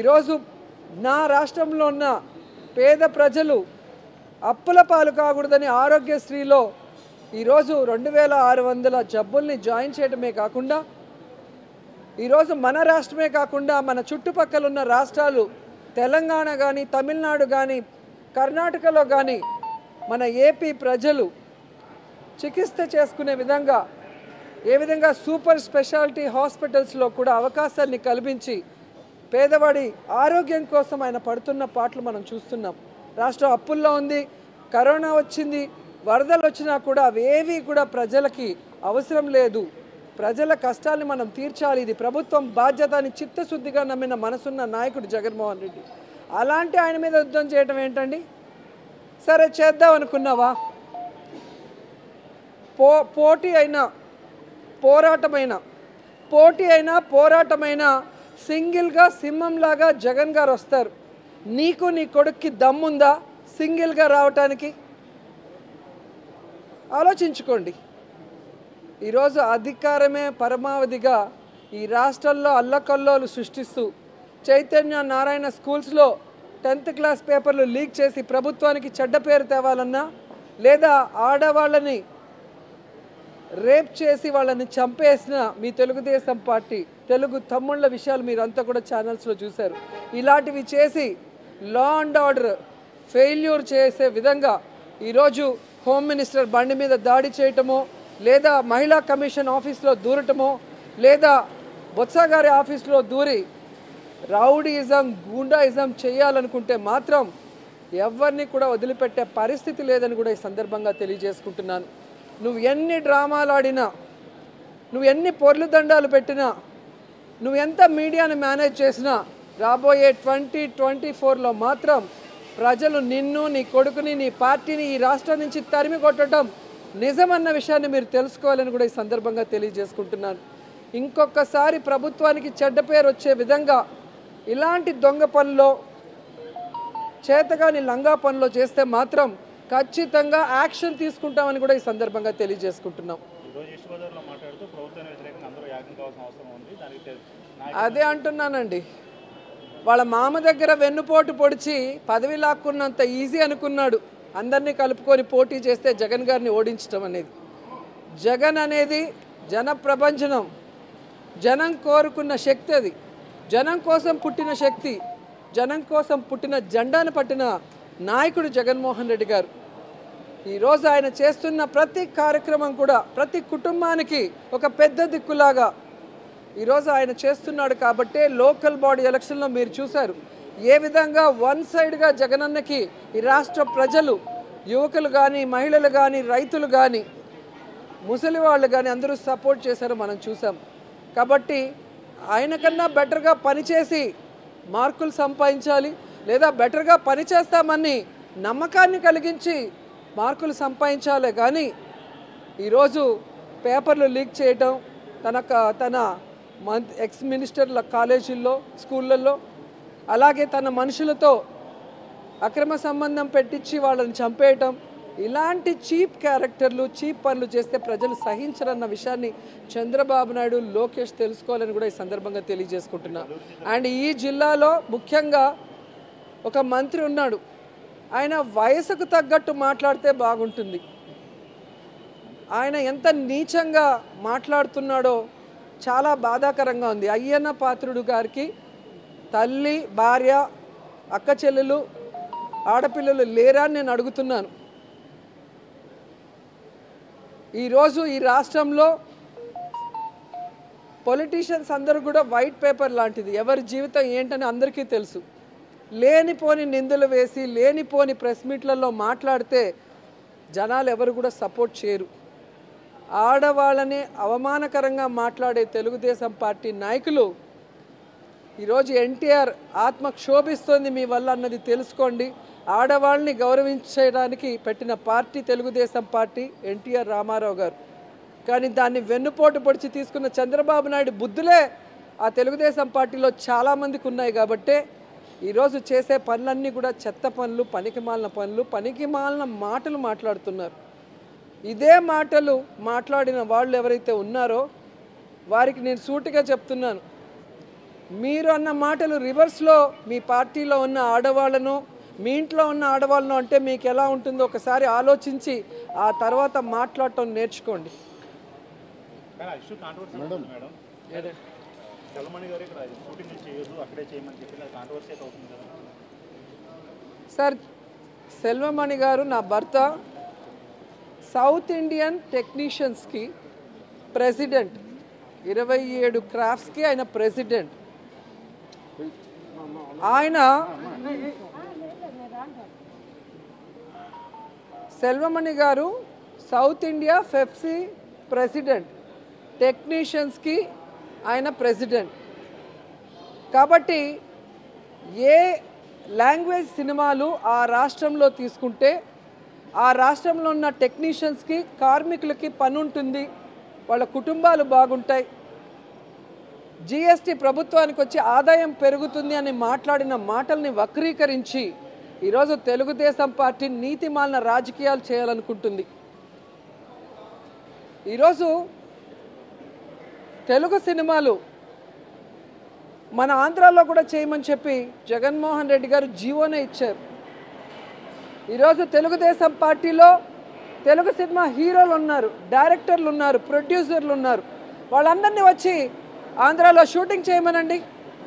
ఈరోజు నా రాష్ట్రంలో ఉన్న పేద ప్రజలు అప్పుల పాలు కాకూడదని ఆరోగ్యశ్రీలో ఈరోజు రెండు వేల ఆరు వందల జబ్బుల్ని జాయిన్ చేయడమే కాకుండా ఈరోజు మన రాష్ట్రమే కాకుండా మన చుట్టుపక్కల ఉన్న రాష్ట్రాలు తెలంగాణ కానీ తమిళనాడు కానీ కర్ణాటకలో కానీ మన ఏపీ ప్రజలు చికిత్స చేసుకునే విధంగా ఏ విధంగా సూపర్ స్పెషాలిటీ హాస్పిటల్స్లో కూడా అవకాశాన్ని కల్పించి పేదవాడి ఆరోగ్యం కోసం ఆయన పడుతున్న పాటలు మనం చూస్తున్నాం రాష్ట్రం అప్పుల్లో ఉంది కరోనా వచ్చింది వరదలు వచ్చినా కూడా అవేవి కూడా ప్రజలకి అవసరం లేదు ప్రజల కష్టాన్ని మనం తీర్చాలి ఇది ప్రభుత్వం బాధ్యత అని చిత్తశుద్ధిగా నమ్మిన మనసున్న నాయకుడు జగన్మోహన్ రెడ్డి అలాంటి ఆయన మీద యుద్ధం చేయడం ఏంటండి సరే చేద్దాం అనుకున్నావా పో పోటీ అయినా పోరాటమైన పోటీ అయినా పోరాటమైన సింగిల్గా సింహంలాగా జగన్ గారు వస్తారు నీకు నీ కొడుక్కి దమ్ముందా సింగిల్గా రావటానికి ఆలోచించుకోండి ఈరోజు అధికారమే పరమావధిగా ఈ రాష్ట్రంలో అల్లకల్లోలు సృష్టిస్తూ చైతన్య నారాయణ స్కూల్స్లో టెన్త్ క్లాస్ పేపర్లు లీక్ చేసి ప్రభుత్వానికి చెడ్డ పేరు తేవాలన్నా లేదా ఆడవాళ్ళని రేప్ చేసి వాళ్ళని చంపేసిన మీ తెలుగుదేశం పార్టీ తెలుగు తమ్ముళ్ళ విషయాలు మీరంతా కూడా ఛానల్స్లో చూశారు ఇలాంటివి చేసి లా అండ్ ఆర్డర్ ఫెయిల్యూర్ చేసే విధంగా ఈరోజు హోమ్ మినిస్టర్ బండి మీద దాడి చేయటమో లేదా మహిళా కమిషన్ ఆఫీస్లో దూరటమో లేదా బొత్స గారి ఆఫీస్లో దూరి రౌడీయిజం గూండాయిజం చేయాలనుకుంటే మాత్రం ఎవరిని కూడా వదిలిపెట్టే పరిస్థితి లేదని కూడా ఈ సందర్భంగా తెలియజేసుకుంటున్నాను నువ్వు ఎన్ని డ్రామాలు ఆడినా నువ్వు ఎన్ని పొర్లు దండాలు పెట్టినా నువ్వు ఎంత మీడియాని మేనేజ్ చేసినా రాబోయే ట్వంటీ ట్వంటీ ఫోర్లో మాత్రం ప్రజలు నిన్ను నీ కొడుకుని నీ పార్టీని ఈ రాష్ట్రం నుంచి తరిమి కొట్టడం నిజమన్న విషయాన్ని మీరు తెలుసుకోవాలని కూడా ఈ సందర్భంగా తెలియజేసుకుంటున్నాను ఇంకొకసారి ప్రభుత్వానికి చెడ్డ పేరు వచ్చే విధంగా ఇలాంటి దొంగ పనుల్లో చేతగాని లంగా పనులు చేస్తే మాత్రం ఖచ్చితంగా యాక్షన్ తీసుకుంటామని కూడా ఈ సందర్భంగా తెలియజేసుకుంటున్నాం ఈరోజు ఈస్ట్ గోదావరిలో మాట్లాడుతూ ప్రభుత్వానికి వ్యతిరేకంగా అందరూ యాగం కావాల్సిన అవసరం ఉంది దానికి తె- నాయకులు అదే అంటున్నానండి వాళ్ళ మామ దగ్గర వెన్నుపోటు పొడిచి పదవి లాక్కున్నంత ఈజీ అనుకున్నాడు అందరినీ కలుపుకొని పోటీ చేస్తే జగన్ గారిని ఓడించడం అనేది జగన్ అనేది జన ప్రభంజనం జనం కోరుకున్న శక్తి అది జనం కోసం పుట్టిన శక్తి జనం కోసం పుట్టిన జెండాను పట్టిన నాయకుడు జగన్మోహన్ రెడ్డి గారు ఈరోజు ఆయన చేస్తున్న ప్రతి కార్యక్రమం కూడా ప్రతి కుటుంబానికి ఒక పెద్ద దిక్కులాగా ఈరోజు ఆయన చేస్తున్నాడు కాబట్టే లోకల్ బాడీ ఎలక్షన్లో మీరు చూశారు ఏ విధంగా వన్ సైడ్గా జగనన్నకి ఈ రాష్ట్ర ప్రజలు యువకులు కానీ మహిళలు కానీ రైతులు కానీ ముసలి వాళ్ళు కానీ అందరూ సపోర్ట్ చేశారో మనం చూసాం కాబట్టి ఆయన కన్నా బెటర్గా పనిచేసి మార్కులు సంపాదించాలి లేదా బెటర్గా పనిచేస్తామని నమ్మకాన్ని కలిగించి మార్కులు సంపాదించాలి కానీ ఈరోజు పేపర్లు లీక్ చేయటం తన క- తన మంత్ ఎక్స్ మినిస్టర్ల కాలేజీల్లో స్కూళ్ళల్లో అలాగే తన మనుషులతో అక్రమ సంబంధం పెట్టించి వాళ్ళని చంపేయటం ఇలాంటి చీప్ క్యారెక్టర్లు చీప్ పనులు చేస్తే ప్రజలు సహించరన్న విషయాన్ని చంద్రబాబు నాయుడు లోకేష్ తెలుసుకోవాలని కూడా ఈ సందర్భంగా తెలియజేసుకుంటున్నా అండ్ ఈ జిల్లాలో ముఖ్యంగా ఒక మంత్రి ఉన్నాడు ఆయన వయసుకు తగ్గట్టు మాట్లాడితే బాగుంటుంది ఆయన ఎంత నీచంగా మాట్లాడుతున్నాడో చాలా బాధాకరంగా ఉంది అయ్యన్న పాత్రుడు గారికి తల్లి భార్య అక్క చెల్లెలు ఆడపిల్లలు లేరా అని నేను అడుగుతున్నాను ఈరోజు ఈ రాష్ట్రంలో పొలిటీషియన్స్ అందరూ కూడా వైట్ పేపర్ లాంటిది ఎవరి జీవితం ఏంటని అందరికీ తెలుసు లేనిపోని నిందలు వేసి లేనిపోని ప్రెస్ మీట్లలో మాట్లాడితే జనాలు ఎవరు కూడా సపోర్ట్ చేయరు ఆడవాళ్ళని అవమానకరంగా మాట్లాడే తెలుగుదేశం పార్టీ నాయకులు ఈరోజు ఎన్టీఆర్ ఆత్మ క్షోభిస్తోంది మీ వల్ల అన్నది తెలుసుకోండి ఆడవాళ్ళని గౌరవించడానికి పెట్టిన party Telugu Desam party NTR Rama Rao garu కానీ దాన్ని వెన్నుపోటు పొడిచి తీసుకున్న చంద్రబాబు నాయుడు బుద్ధులే ఆ తెలుగుదేశం పార్టీలో చాలామందికి ఉన్నాయి కాబట్టే ఈరోజు చేసే పనులన్నీ కూడా చెత్త పనులు పనికిమాలిన పనులు పనికిమాలిన మాటలు మాట్లాడుతున్నారు ఇదే మాటలు మాట్లాడిన వాళ్ళు ఎవరైతే ఉన్నారో వారికి నేను సూటిగా చెప్తున్నాను మీరు అన్న మాటలు రివర్స్లో మీ పార్టీలో ఉన్న ఆడవాళ్ళను మీ ఇంట్లో ఉన్న ఆడవాళ్ళను అంటే మీకు ఎలా ఉంటుందో ఒకసారి ఆలోచించి ఆ తర్వాత మాట్లాడటం నేర్చుకోండి కానీ ఆ ఇష్యూ కాంట్రవర్సీ అవుతుంది మేడం చలమణి గారు ఇక్కడ షూటింగ్ చేయొద్దు అక్కడే చేయమని చెప్పి అది కాంట్రవర్సీ అయితే అవుతుంది కదా సార్ సెల్వమణి గారు నా భర్త సౌత్ ఇండియన్ టెక్నీషియన్స్కి ప్రెసిడెంట్ ఇరవై ఏడు క్రాఫ్ట్స్కి ఆయన ప్రెసిడెంట్ ఆయన Selvamani garu South India FEFSI president టెక్నీషియన్స్కి ఆయన ప్రెసిడెంట్ కాబట్టి ఏ లాంగ్వేజ్ సినిమాలు ఆ రాష్ట్రంలో తీసుకుంటే ఆ రాష్ట్రంలో ఉన్న టెక్నీషియన్స్కి కార్మికులకి పని ఉంటుంది వాళ్ళ కుటుంబాలు బాగుంటాయి జిఎస్టీ ప్రభుత్వానికి వచ్చి ఆదాయం పెరుగుతుంది అని మాట్లాడిన మాటల్ని వక్రీకరించి ఈరోజు తెలుగుదేశం పార్టీ నీతిమాలిన రాజకీయాలు చేయాలనుకుంటుంది ఈరోజు తెలుగు సినిమాలు మన ఆంధ్రాలో కూడా చేయమని చెప్పి జగన్మోహన్ రెడ్డి గారు జీవోనే ఇచ్చారు ఈరోజు తెలుగుదేశం పార్టీలో తెలుగు సినిమా హీరోలు ఉన్నారు డైరెక్టర్లు ఉన్నారు ప్రొడ్యూసర్లు ఉన్నారు వాళ్ళందరినీ వచ్చి ఆంధ్రాలో షూటింగ్ చేయమనండి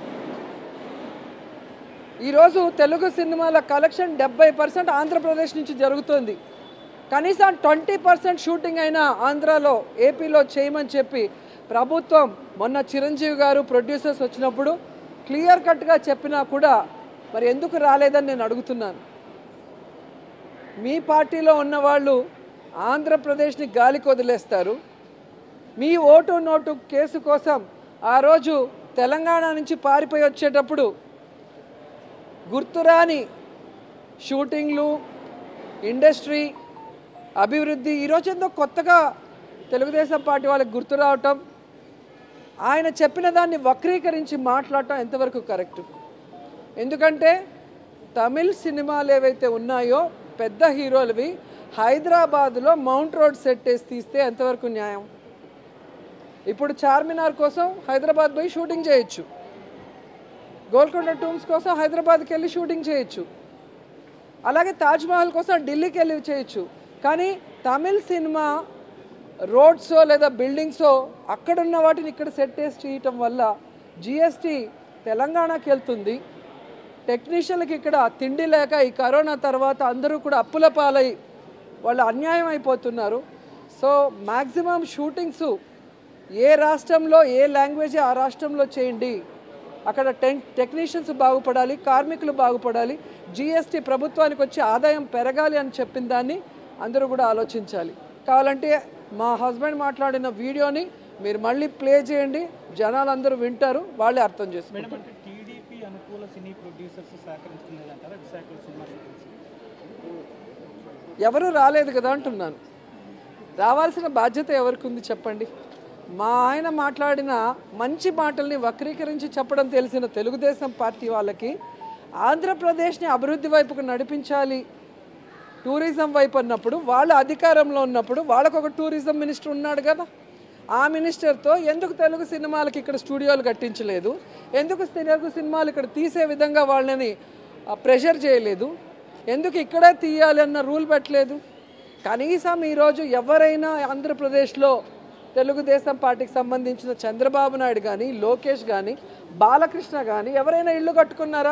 ఈరోజు తెలుగు సినిమాల కలెక్షన్ డెబ్బై పర్సెంట్ ఆంధ్రప్రదేశ్ నుంచి జరుగుతుంది కనీసం ట్వంటీ పర్సెంట్ షూటింగ్ అయినా ఆంధ్రాలో ఏపీలో చేయమని చెప్పి ప్రభుత్వం మొన్న చిరంజీవి గారు ప్రొడ్యూసర్స్ వచ్చినప్పుడు క్లియర్ కట్గా చెప్పినా కూడా మరి ఎందుకు రాలేదని నేను అడుగుతున్నాను మీ పార్టీలో ఉన్నవాళ్ళు ఆంధ్రప్రదేశ్ని గాలికి వదిలేస్తారు మీ ఓటు నోటు కేసు కోసం ఆ రోజు తెలంగాణ నుంచి పారిపోయి వచ్చేటప్పుడు గుర్తురాని షూటింగ్లు ఇండస్ట్రీ అభివృద్ధి ఈరోజు ఎంతో కొత్తగా తెలుగుదేశం పార్టీ వాళ్ళకి గుర్తు రావటం ఆయన చెప్పిన దాన్ని వక్రీకరించి మాట్లాడటం ఎంతవరకు కరెక్ట్ ఎందుకంటే తమిళ్ సినిమాలు ఏవైతే ఉన్నాయో పెద్ద హీరోలవి హైదరాబాద్లో మౌంట్ రోడ్ సెట్ వేసి తీస్తే ఎంతవరకు న్యాయం ఇప్పుడు చార్మినార్ కోసం హైదరాబాద్ పోయి షూటింగ్ చేయొచ్చు గోల్కొండ టూమ్స్ కోసం హైదరాబాద్కి వెళ్ళి షూటింగ్ చేయొచ్చు అలాగే తాజ్మహల్ కోసం ఢిల్లీకి వెళ్ళి చేయొచ్చు కానీ తమిళ్ సినిమా రోడ్సో లేదా బిల్డింగ్సో అక్కడున్న వాటిని ఇక్కడ సెట్ చేసి చేయటం వల్ల జిఎస్టీ తెలంగాణకి వెళ్తుంది టెక్నీషియన్లకి ఇక్కడ తిండి లేక ఈ కరోనా తర్వాత అందరూ కూడా అప్పుల పాలై వాళ్ళు అన్యాయం అయిపోతున్నారు సో మ్యాక్సిమం షూటింగ్స్ ఏ రాష్ట్రంలో ఏ లాంగ్వేజ్ ఆ రాష్ట్రంలో చేయండి అక్కడ టెన్ టెక్నీషియన్స్ బాగుపడాలి కార్మికులు బాగుపడాలి జిఎస్టీ ప్రభుత్వానికి వచ్చి ఆదాయం పెరగాలి అని చెప్పిన దాన్ని అందరూ కూడా ఆలోచించాలి కావాలంటే మా హస్బెండ్ మాట్లాడిన వీడియోని మీరు మళ్ళీ ప్లే చేయండి జనాలు అందరూ వింటారు వాళ్ళే అర్థం చేసుకుంటారు మేడం అంటే టీడీపీ అనుకూల సినీ ప్రొడ్యూసర్స్ సహకరించుకునేదంటారా విశాఖలో సినిమా షూటింగ్స్ ఎవరు రాలేదు కదా అంటున్నాను రావాల్సిన బాధ్యత ఎవరికి ఉంది చెప్పండి మా ఆయన మాట్లాడిన మంచి మాటల్ని వక్రీకరించి చెప్పడం తెలిసిన తెలుగుదేశం పార్టీ వాళ్ళకి ఆంధ్రప్రదేశ్ని అభివృద్ధి వైపుకు నడిపించాలి టూరిజం వైపు అన్నప్పుడు వాళ్ళ అధికారంలో ఉన్నప్పుడు వాళ్ళకు ఒక టూరిజం మినిస్టర్ ఉన్నాడు కదా ఆ మినిస్టర్తో ఎందుకు తెలుగు సినిమాలకి ఇక్కడ స్టూడియోలు కట్టించలేదు ఎందుకు తెలుగు సినిమాలు ఇక్కడ తీసే విధంగా వాళ్ళని ప్రెషర్ చేయలేదు ఎందుకు ఇక్కడే తీయాలి అన్న రూల్ పెట్టలేదు కనీసం ఈరోజు ఎవరైనా ఆంధ్రప్రదేశ్లో తెలుగుదేశం పార్టీకి సంబంధించిన చంద్రబాబు నాయుడు కానీ లోకేష్ కానీ బాలకృష్ణ కానీ ఎవరైనా ఇల్లు కట్టుకున్నారా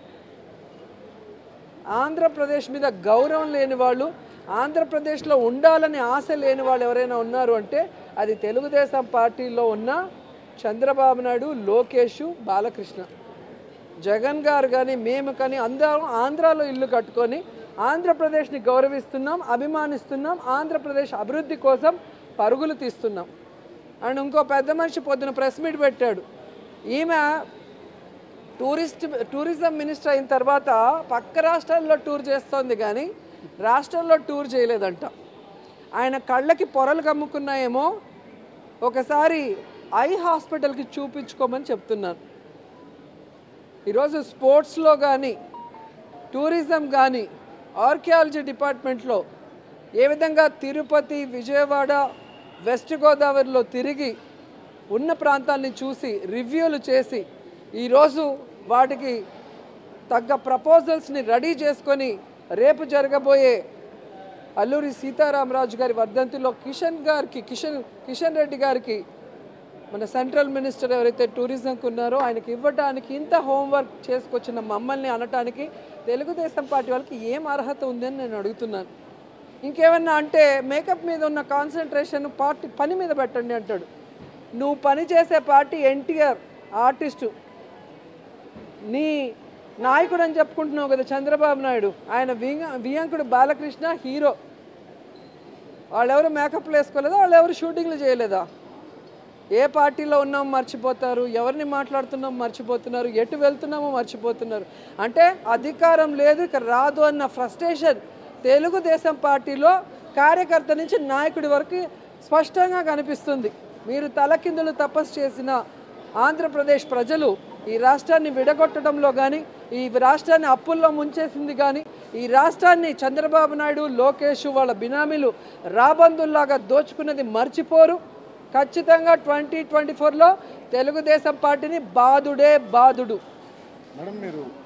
ఆంధ్రప్రదేశ్ మీద గౌరవం లేని వాళ్ళు ఆంధ్రప్రదేశ్లో ఉండాలని ఆశ లేని వాళ్ళు ఎవరైనా ఉన్నారు అంటే అది తెలుగుదేశం పార్టీలో ఉన్న చంద్రబాబు నాయుడు లోకేష్ బాలకృష్ణ జగన్ గారు కానీ మేము కానీ అందరం ఆంధ్రాలో ఇల్లు కట్టుకొని ఆంధ్రప్రదేశ్ని గౌరవిస్తున్నాం అభిమానిస్తున్నాం ఆంధ్రప్రదేశ్ అభివృద్ధి కోసం పరుగులు తీస్తున్నాం అండ్ ఇంకో పెద్ద మనిషి పొద్దున ప్రెస్ మీట్ పెట్టాడు ఈమె టూరిస్ట్ టూరిజం మినిస్టర్ అయిన తర్వాత పక్క రాష్ట్రాల్లో టూర్ చేస్తోంది కానీ రాష్ట్రంలో టూర్ చేయలేదంట ఆయన కళ్ళకి పొరలు కమ్ముకున్నాయేమో ఒకసారి ఐ హాస్పిటల్కి చూపించుకోమని చెప్తున్నాను ఈరోజు స్పోర్ట్స్లో కానీ టూరిజం కానీ ఆర్కియాలజీ డిపార్ట్మెంట్లో ఏ విధంగా తిరుపతి విజయవాడ వెస్ట్ గోదావరిలో తిరిగి ఉన్న ప్రాంతాన్ని చూసి రివ్యూలు చేసి ఈరోజు వాటికి తగ్గ ప్రపోజల్స్ని రెడీ చేసుకొని రేపు జరగబోయే అల్లూరి సీతారామరాజు గారి వర్ధంతిలో కిషన్ గారికి కిషన్ కిషన్ రెడ్డి గారికి మన సెంట్రల్ మినిస్టర్ ఎవరైతే టూరిజంకి ఉన్నారో ఆయనకి ఇవ్వడానికి ఇంత హోంవర్క్ చేసుకొచ్చిన మమ్మల్ని అనటానికి తెలుగుదేశం పార్టీ వాళ్ళకి ఏం అర్హత ఉందని నేను అడుగుతున్నాను ఇంకేమన్నా అంటే మేకప్ మీద ఉన్న కాన్సన్ట్రేషన్ పార్టీ పని మీద పెట్టండి అంటాడు నువ్వు పని చేసే పార్టీ ఎన్టీఆర్ ఆర్టిస్టు నీ నాయకుడు అని చెప్పుకుంటున్నావు కదా చంద్రబాబు నాయుడు ఆయన వింగ వియంకుడు బాలకృష్ణ హీరో వాళ్ళెవరు మేకప్లు వేసుకోలేదా వాళ్ళు ఎవరు షూటింగ్లు చేయలేదా ఏ పార్టీలో ఉన్నామో మర్చిపోతారు ఎవరిని మాట్లాడుతున్నామో మర్చిపోతున్నారు ఎటు వెళ్తున్నామో మర్చిపోతున్నారు అంటే అధికారం లేదు ఇక రాదు అన్న ఫ్రస్ట్రేషన్ తెలుగుదేశం పార్టీలో కార్యకర్త నుంచి నాయకుడి వరకు స్పష్టంగా కనిపిస్తుంది మీరు తలకిందులు తపస్సు చేసిన ఆంధ్రప్రదేశ్ ప్రజలు ఈ రాష్ట్రాన్ని విడగొట్టడంలో కానీ ఈ రాష్ట్రాన్ని అప్పుల్లో ముంచేసింది కానీ ఈ రాష్ట్రాన్ని చంద్రబాబు నాయుడు లోకేష్ వాళ్ళ బినామీలు రాబందుల్లాగా దోచుకున్నది మర్చిపోరు ఖచ్చితంగా ట్వంటీ ట్వంటీ ఫోర్లో తెలుగుదేశం పార్టీని బాదుడే బాదుడు మేడం మీరు